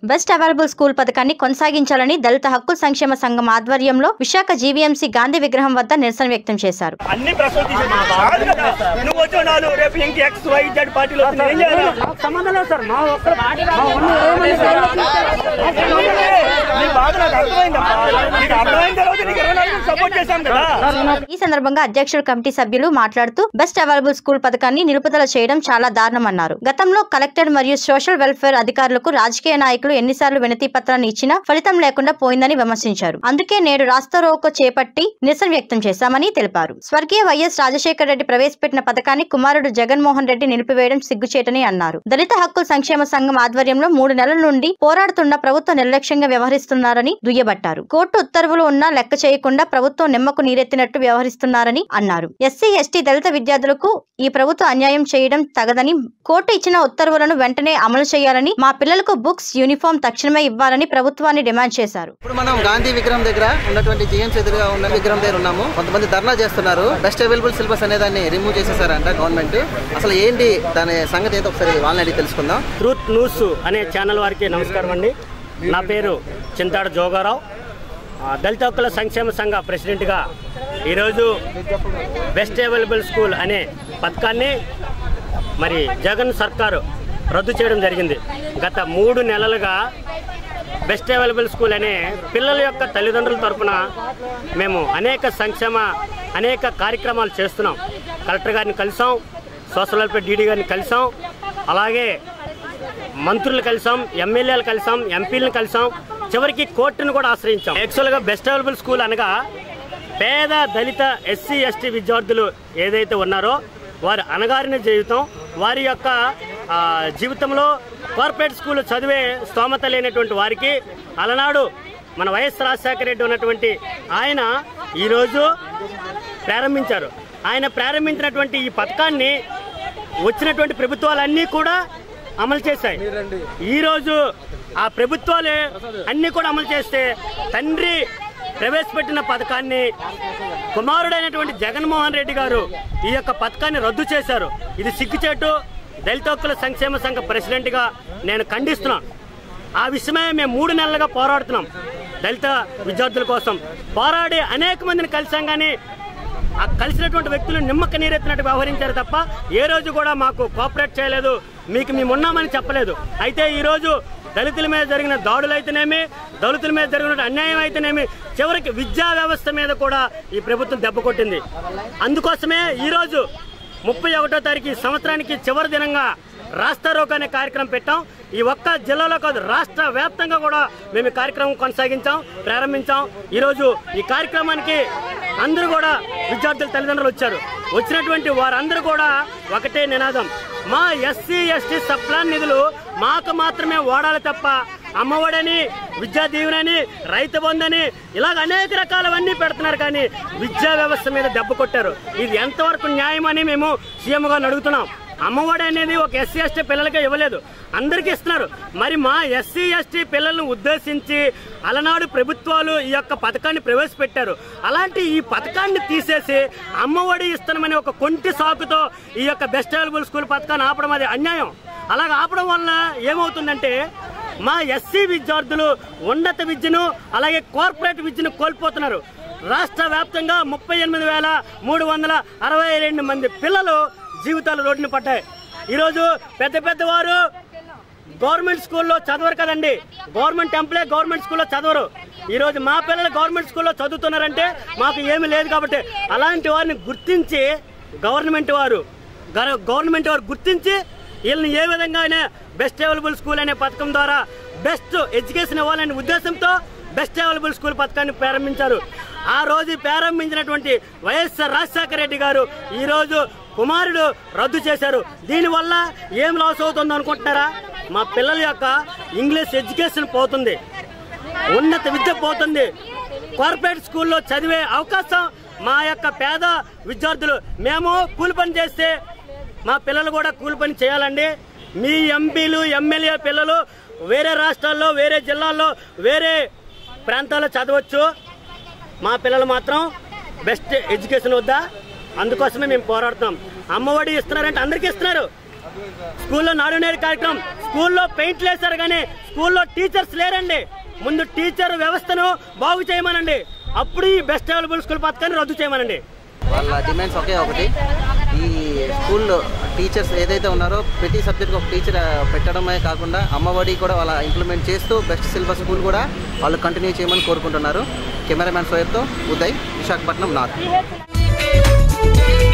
best available school పథకాన్ని కొనసాగించాలని దళిత హక్కుల సంక్షేమ సంఘం ఆధ్వర్యంలో విశాఖ జీవీఎంసీ గాంధీ విగ్రహం వద్ద నిరసన వ్యక్తం చేశారు అన్ని ప్రశ్నలు తీసేసి కాదు కదా నువ్వు వచ్చి నాలుగు రేపు ఇంక ఎక్స్ వై జెడ్ పార్టీలు వస్తున్నాయి ఏం చేయాలి సంబంధం లేదు సార్ మా ఒక్క మా ఉన్న ఇరవై మంది నీ బాధ నాకు అర్థమైందమ్మా నీకు అర్థమైన తర్వాత నీకు ఇరవై నాలుగు సపోర్ట్ చేశాం కదా ఈ సందర్భంగా అధ్యక్షుడు కమిటీ సభ్యులు మాట్లాడుతూ బెస్ట్ అవైలబుల్ స్కూల్ పథకాన్ని నిలుపుదల చేయడం చాలా దారుణమన్నారు గతంలో కలెక్టర్ మరియు సోషల్ వెల్ఫేర్ అధికారులకు రాజకీయ నాయకులు ఎన్నిసార్లు వినతి పత్రాన్ని ఇచ్చినా ఫలితం లేకుండా పోయిందని విమర్శించారు అందుకే నేడు రాస్తా రోకో చేపట్టి నిరసన వ్యక్తం చేశామని తెలిపారు స్వర్గీయ వైఎస్ రాజశేఖర రెడ్డి ప్రవేశపెట్టిన పథకాన్ని కుమారుడు జగన్మోహన్ రెడ్డి నిలిపివేయడం సిగ్గుచేటని అన్నారు దళిత హక్కుల సంక్షేమ సంఘం ఆధ్వర్యంలో మూడు నెలల నుండి పోరాడుతున్న ప్రభుత్వం నిర్లక్ష్యంగా వ్యవహరిస్తున్నారని దుయ్యబట్టారు కోర్టు ఉత్తర్వులు ఉన్నా లెక్క చేయకుండా ప్రభుత్వం నిమ్మకు నీరెత్తినట్టు వ్యవహరిస్తున్నారని అన్నారు ఎస్సీ ఎస్టీ దళిత విద్యార్థులకు ఈ ప్రభుత్వం అన్యాయం చేయడం తగదని కోర్టు ఇచ్చిన ఉత్తర్వులను వెంటనే అమలు చేయాలని మా పిల్లలకు బుక్స్ యూనిఫామ్ తక్షణమే ఇవ్వాలని ప్రభుత్వాన్ని డిమాండ్ చేశారు ఇప్పుడు మనం గాంధీ విగ్రహం దగ్గర ఉన్నటువంటి జిఎంస్ ఎదురుగా ఉన్న విగ్రహం దగ్గర ఉన్నాము కొంతమంది ధర్నా చేస్తున్నారు బెస్ట్ అవైలబుల్ సిలబస్ అనే దాన్ని రిమూవ్ చేసేసారంట గవర్నమెంట్ అసలు ఏంటి దాని సంగతి ఏదో ఒకసారి వాళ్ళని అడిగి తెలుసుకుందాం ట్రూత్ న్యూస్ అనే ఛానల్ వారికి నమస్కారం అండి నా పేరు చింతాడు జోగారావు ఆ, దళిత హక్కుల సంక్షేమ సంఘ ప్రెసిడెంట్గా ఈరోజు బెస్ట్ అవైలబుల్ స్కూల్ అనే పథకాన్ని మరి జగన్ సర్కారు రద్దు చేయడం జరిగింది గత మూడు నెలలుగా బెస్ట్ అవైలబుల్ స్కూల్ అనే పిల్లల యొక్క తల్లిదండ్రుల తరపున మేము అనేక సంక్షేమ అనేక కార్యక్రమాలు చేస్తున్నాం కలెక్టర్ గారిని కలిసాం సోషల్ వెల్ఫేర్ డీడీ గారిని కలిసాం అలాగే మంత్రులు కలిసాం ఎమ్మెల్యేలు కలిసాం ఎంపీలను కలిసాం చివరికి కోర్టును కూడా ఆశ్రయించాం యాక్చువల్గా బెస్ట్ అవైలబుల్ స్కూల్ అనగా పేద దళిత ఎస్సీ ఎస్టీ విద్యార్థులు ఏదైతే ఉన్నారో వారి అనగారిన జీవితం వారి యొక్క ఆ, జీవితంలో కార్పొరేట్ స్కూల్ చదివే స్తోమత లేనటువంటి వారికి అలనాడు మన వైఎస్ రాజశేఖర రెడ్డి ఉన్నటువంటి ఆయన ఈరోజు ప్రారంభించారు ఆయన ప్రారంభించినటువంటి ఈ పథకాన్ని వచ్చినటువంటి ప్రభుత్వాలన్నీ కూడా అమలు చేశాయి ఈరోజు ఆ ప్రభుత్వాలే అన్నీ కూడా అమలు చేస్తే తండ్రి ప్రవేశపెట్టిన పథకాన్ని కుమారుడైనటువంటి జగన్మోహన్ రెడ్డి గారు ఈ యొక్క పథకాన్ని రద్దు చేశారు ఇది సిగ్గుచేటు దళిత హక్కుల సంక్షేమ సంఘ ప్రెసిడెంట్గా నేను ఖండిస్తున్నాను ఆ విషయమే మేము మూడు నెలలుగా పోరాడుతున్నాం దళిత విద్యార్థుల కోసం పోరాడి అనేక మందిని కలిసాం కానీ ఆ కలిసినటువంటి వ్యక్తులు నిమ్మక నీరెత్తినట్టు వ్యవహరించారు తప్ప ఏ రోజు కూడా మాకు కోఆపరేట్ చేయలేదు మీకు మేము ఉన్నామని చెప్పలేదు అయితే ఈరోజు దళితుల మీద జరిగిన దాడులు అయితేనేమి దళితుల మీద జరిగిన అన్యాయం అయితేనేమి చివరికి విద్యా వ్యవస్థ మీద కూడా ఈ ప్రభుత్వం దెబ్బ కొట్టింది అందుకోసమే ఈరోజు ముప్పై ఒకటో తారీఖు ఈ సంవత్సరానికి చివరి దినంగా రాష్ట్ర రోక్ అనే కార్యక్రమం పెట్టాం ఈ ఒక్క జిల్లాలో కాదు రాష్ట్ర వ్యాప్తంగా కూడా మేము ఈ కార్యక్రమం కొనసాగించాం ప్రారంభించాం ఈరోజు ఈ కార్యక్రమానికి అందరూ కూడా విద్యార్థుల తల్లిదండ్రులు వచ్చారు వచ్చినటువంటి వారందరూ కూడా ఒకటే నినాదం మా ఎస్సీ ఎస్టీ సప్లాన్ నిధులు మాకు మాత్రమే ఓడాలి తప్ప అమ్మఒడని విద్యా దీవెనని రైతు బంధని ఇలాగ అనేక రకాలవన్నీ పెడుతున్నారు కానీ విద్యా వ్యవస్థ మీద దెబ్బ కొట్టారు ఇది ఎంతవరకు న్యాయమని మేము సీఎం గారిని అడుగుతున్నాం అమ్మఒడి అనేది ఒక ఎస్సీ ఎస్టీ పిల్లలకే ఇవ్వలేదు అందరికీ ఇస్తున్నారు మరి మా ఎస్సీ ఎస్టీ పిల్లలను ఉద్దేశించి అలనాడు ప్రభుత్వాలు ఈ యొక్క పథకాన్ని ప్రవేశపెట్టారు అలాంటి ఈ పథకాన్ని తీసేసి అమ్మఒడి ఇస్తున్నామని ఒక కొంటి సాకుతో ఈ యొక్క బెస్ట్ అవైలబుల్ స్కూల్ పథకాన్ని ఆపడం అది అన్యాయం అలాగ ఆపడం వలన ఏమవుతుందంటే మా ఎస్సీ విద్యార్థులు ఉన్నత విద్యను అలాగే కార్పొరేట్ విద్యను కోల్పోతున్నారు రాష్ట్ర వ్యాప్తంగా ముప్పై ఎనిమిది వేల మూడు వందల అరవై రెండు మంది పిల్లలు జీవితాలు రోడ్డున పడ్డాయి ఈరోజు పెద్ద పెద్దవారు గవర్నమెంట్ స్కూల్లో చదవరు కదండి గవర్నమెంట్ ఎంప్లాయ్ గవర్నమెంట్ స్కూల్లో చదవరు ఈరోజు మా పిల్లలు గవర్నమెంట్ స్కూల్లో చదువుతున్నారంటే మాకు ఏమీ లేదు కాబట్టి అలాంటి వారిని గుర్తించి గవర్నమెంట్ వారు గర- గవర్నమెంట్ వారు గుర్తించి వీళ్ళని ఏ విధంగా అయినా బెస్ట్ అవైలబుల్ స్కూల్ అనే పథకం ద్వారా బెస్ట్ ఎడ్యుకేషన్ ఇవ్వాలనే ఉద్దేశంతో బెస్ట్ అవైలబుల్ స్కూల్ పథకాన్ని ప్రారంభించారు ఆ రోజు ప్రారంభించినటువంటి వైఎస్ఆర్ రాజశేఖర రెడ్డి గారు ఈ రోజు కుమారుడు రద్దు చేశారు దీనివల్ల ఏం లాస్ అవుతుంది అనుకుంటున్నారా మా పిల్లల యొక్క ఇంగ్లీష్ ఎడ్యుకేషన్ పోతుంది ఉన్నత విద్య పోతుంది కార్పొరేట్ స్కూల్లో చదివే అవకాశం మా యొక్క పేద విద్యార్థులు మేము కూలి పని చేస్తే మా పిల్లలు కూడా కూలి పని చేయాలండి మీ ఎంపీలు ఎమ్మెల్యే పిల్లలు వేరే రాష్ట్రాల్లో వేరే జిల్లాల్లో వేరే ప్రాంతాల్లో చదవచ్చు మా పిల్లలు మాత్రం బెస్ట్ ఎడ్యుకేషన్ వద్దా అందుకోసమే మేము పోరాడుతున్నాం అమ్మఒడి ఇస్తున్నారంటే అందరికీ ఇస్తున్నారు స్కూల్లో నాడు నేడు కార్యక్రమం స్కూల్లో పెయింట్లు వేశారు కానీ స్కూల్లో టీచర్స్ లేరండి ముందు టీచర్ వ్యవస్థను బాగు చేయమనండి అప్పుడు ఈ బెస్ట్ అవైలబుల్ స్కూల్ పథకాన్ని రద్దు చేయమనండి వాళ్ళ డిమాండ్స్ ఒకే ఒకటి ఈ స్కూల్లో టీచర్స్ ఏదైతే ఉన్నారో ప్రతి సబ్జెక్ట్కి ఒక టీచర్ పెట్టడమే కాకుండా అమ్మఒడి కూడా వాళ్ళ ఇంప్లిమెంట్ చేస్తూ బెస్ట్ సిలబస్ స్కూల్ కూడా వాళ్ళు కంటిన్యూ చేయమని కోరుకుంటున్నారు కెమెరామ్యాన్ సోయబ్తో ఉదయ్ విశాఖపట్నం నార్త్